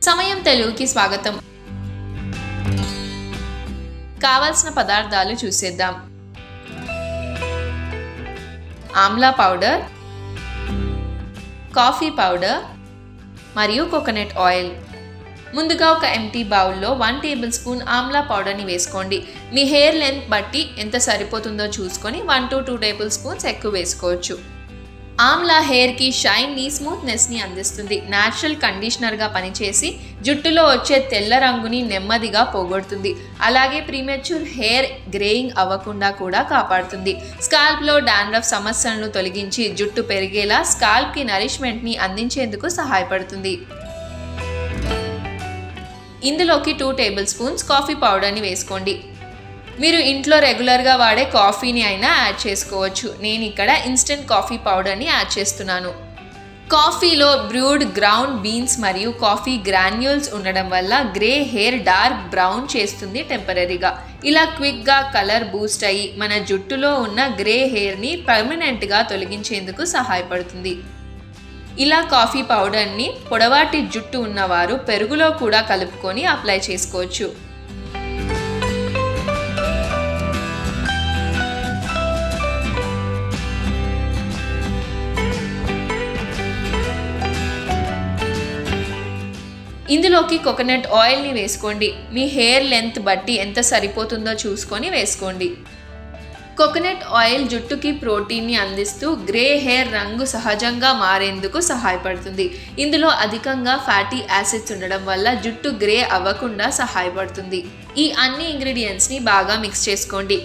సమయం తెలుగుకి స్వాగతం కావాల్సిన పదార్థాలు చూసేద్దాం ఆమ్లా పౌడర్ కాఫీ పౌడర్ మరియు కోకోనట్ ఆయిల్ ముందుగా ఒక ఎంటీ బౌల్లో వన్ టేబుల్ స్పూన్ ఆమ్లా పౌడర్ని వేసుకోండి మీ హెయిర్ లెంత్ బట్టి ఎంత సరిపోతుందో చూసుకొని one to two tablespoons ఎక్కువ వేసుకోవచ్చు ఆమ్లా హెయిర్కి షైన్ని స్మూత్నెస్ని అందిస్తుంది న్యాచురల్ కండిషనర్గా పనిచేసి జుట్టులో వచ్చే తెల్ల రంగుని నెమ్మదిగా పోగొడుతుంది అలాగే ప్రీమెచ్యూర్ హెయిర్ గ్రేయింగ్ అవ్వకుండా కూడా కాపాడుతుంది స్కాల్ప్లో డాండ్రఫ్ సమస్యలను తొలగించి జుట్టు పెరిగేలా స్కాల్ప్కి నరిష్మెంట్ని అందించేందుకు సహాయపడుతుంది ఇందులోకి టూ టేబుల్ స్పూన్స్ కాఫీ పౌడర్ని వేసుకోండి మీరు ఇంట్లో రెగ్యులర్గా వాడే కాఫీని అయినా యాడ్ చేసుకోవచ్చు నేను ఇక్కడ ఇన్స్టెంట్ కాఫీ పౌడర్ని యాడ్ చేస్తున్నాను కాఫీలో బ్రూడ్ గ్రౌండ్ బీన్స్ మరియు కాఫీ గ్రాన్యూల్స్ ఉండడం వల్ల గ్రే హెయిర్ డార్క్ బ్రౌన్ చేస్తుంది టెంపరీగా ఇలా క్విక్గా కలర్ బూస్ట్ అయ్యి మన జుట్టులో ఉన్న గ్రే హెయిర్ని పర్మనెంట్గా తొలగించేందుకు సహాయపడుతుంది ఇలా కాఫీ పౌడర్ని పొడవాటి జుట్టు ఉన్నవారు పెరుగులో కూడా కలుపుకొని అప్లై చేసుకోవచ్చు ఇందులోకి కోకోనట్ ఆయిల్ని వేసుకోండి మీ హెయిర్ లెంత్ బట్టి ఎంత సరిపోతుందో చూసుకొని వేసుకోండి కోకోనట్ ఆయిల్ జుట్టుకి ప్రోటీన్ని అందిస్తూ గ్రే హెయిర్ రంగు సహజంగా మారేందుకు సహాయపడుతుంది ఇందులో అధికంగా ఫ్యాటీ యాసిడ్స్ ఉండడం వల్ల జుట్టు గ్రే అవ్వకుండా సహాయపడుతుంది ఈ అన్ని ఇంగ్రీడియంట్స్ని బాగా మిక్స్ చేసుకోండి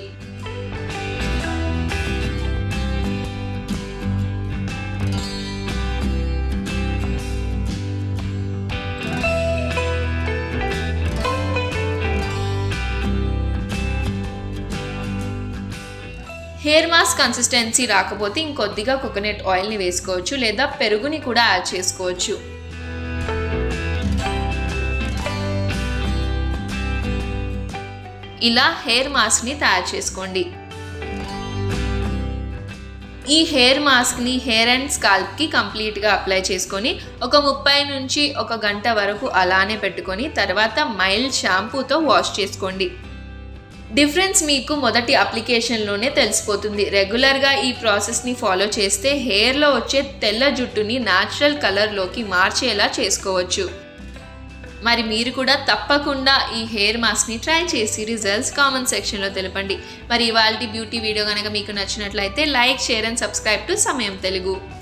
హెయిర్ మాస్క్ కన్సిస్టెన్సీ రాకపోతే ఇంకొద్దిగా కోకోనట్ ఆయిల్ని వేసుకోవచ్చు లేదా పెరుగుని కూడా యాడ్ చేసుకోవచ్చు ఇలా హెయిర్ మాస్క్ని తయారు చేసుకోండి ఈ హెయిర్ మాస్క్ని హెయిర్ అండ్ స్కాల్ప్కి కంప్లీట్గా అప్లై చేసుకొని ఒక ముప్పై నుంచి ఒక గంట వరకు అలానే పెట్టుకొని తర్వాత మైల్డ్ షాంపూతో వాష్ చేసుకోండి డిఫరెన్స్ మీకు మొదటి అప్లికేషన్లోనే తెలిసిపోతుంది రెగ్యులర్గా ఈ ప్రాసెస్ని ఫాలో చేస్తే హెయిర్లో వచ్చే తెల్ల జుట్టుని న్యాచురల్ కలర్లోకి మార్చేలా చేసుకోవచ్చు మరి మీరు కూడా తప్పకుండా ఈ హెయిర్ మాస్క్ని ట్రై చేసి రిజల్ట్స్ కామెంట్ సెక్షన్లో తెలపండి మరి ఇవాళ బ్యూటీ వీడియో కనుక మీకు నచ్చినట్లయితే like share and subscribe to Samayam Telugu